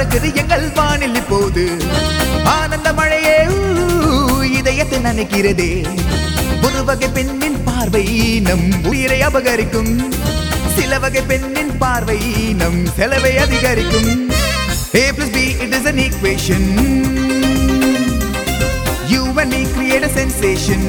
பறக்குது எங்கள் வானில் இப்போது ஆனந்த மழையே ஊ, இதயத்தை நினைக்கிறதே ஒரு வகை பெண்ணின் பார்வை நம் உயிரை அபகரிக்கும் சில வகை பெண்ணின் பார்வை நம் செலவை அதிகரிக்கும் A plus B it is an equation You and me create a sensation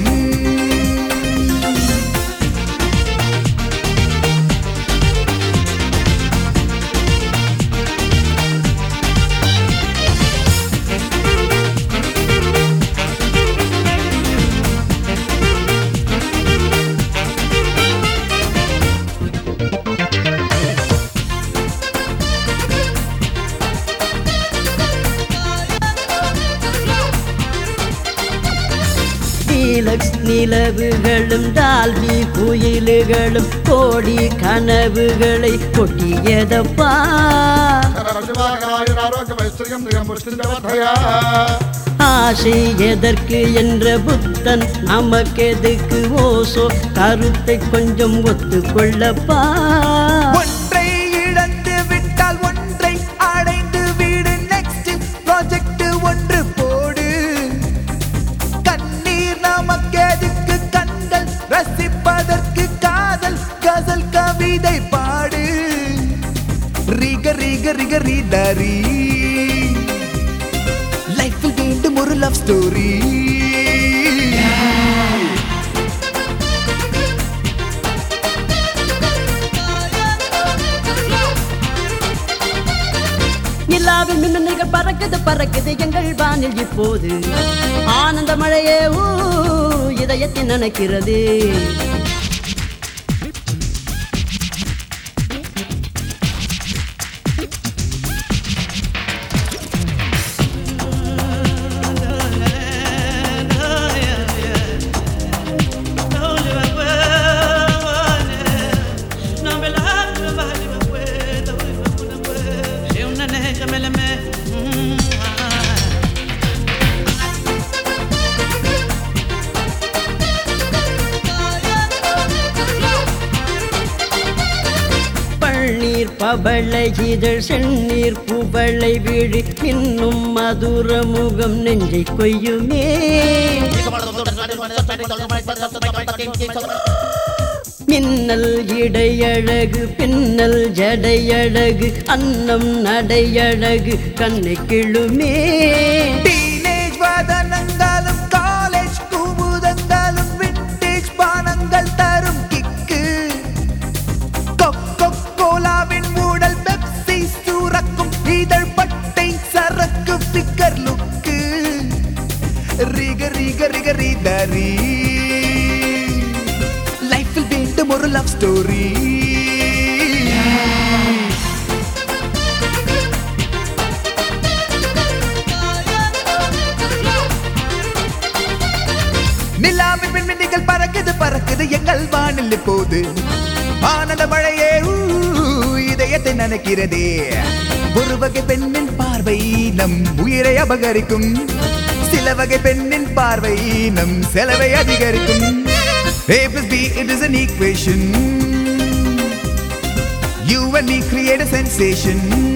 நீலக்ஸ் நிலவுகளும் டால்பி குயிலுகளும் கோடி கனவுகளை கொட்டியதப்பா ஆசை எதற்கு என்ற புத்தன் நமக்கெதுக்கு ஓசோ கருத்தை கொஞ்சம் ஒத்துக்கொள்ளப்பா ஒன்றை இழந்து விட்டால் ஒன்றை அடைந்து விடு நெக்ஸ்ட் ப்ராஜெக்ட் ஒன்று போடு கண்ணீர் நமக்கு எதுக்கு கண்கள் ரசிப்பதற்கு காதல் கசல் கவிதை பாடு ரிக ரிக ரிக ரீதரி லைஃபில் வேண்டும் ஒரு லவ் ஸ்டோரி நிலாவின் மின்னல்கள் பறக்குது பறக்குது எங்கள் வானில் இப்போது ஆனந்த மழையே ஊ இதயத்தை நினைக்கிறது பள்நீர் பவளை இதழ் செந்நீர் புவளை விழி இன்னும் மதுர முகம் நெஞ்சை கொய்யுமே மின்னல் இடையழகு பின்னல் ஜடையழகு அன்னம் நடையழகு கண்ணை கிழுமே டீனேஜ் வதனங்களும் காலேஜ் குமுதங்களும் விண்டேஜ் பானங்கள் தரும் கிக்கு கொக்கோ கோலாவின் ஊடல் பெப்சி சூரக்கும் இதழ் பட்டை சரக்கு பிக்கர் லுக்கு ரிக ரிக ரிக ரிதரி லைஃபில் வேண்டும் ஒரு லவ் ஸ்டோரி நிலாவின் மின்மினிகள் பறக்குது பறக்குது எங்கள் வானில் இப்போது ஆனந்த மழையே ஊ, இதயத்தை நினைக்கிறதே ஒரு வகை பெண்ணின் பார்வை நம் உயிரை அபகரிக்கும் சில வகை பெண்ணின் பார்வை நம் செலவை அதிகரிக்கும் A plus B it is an equation You and me create a sensation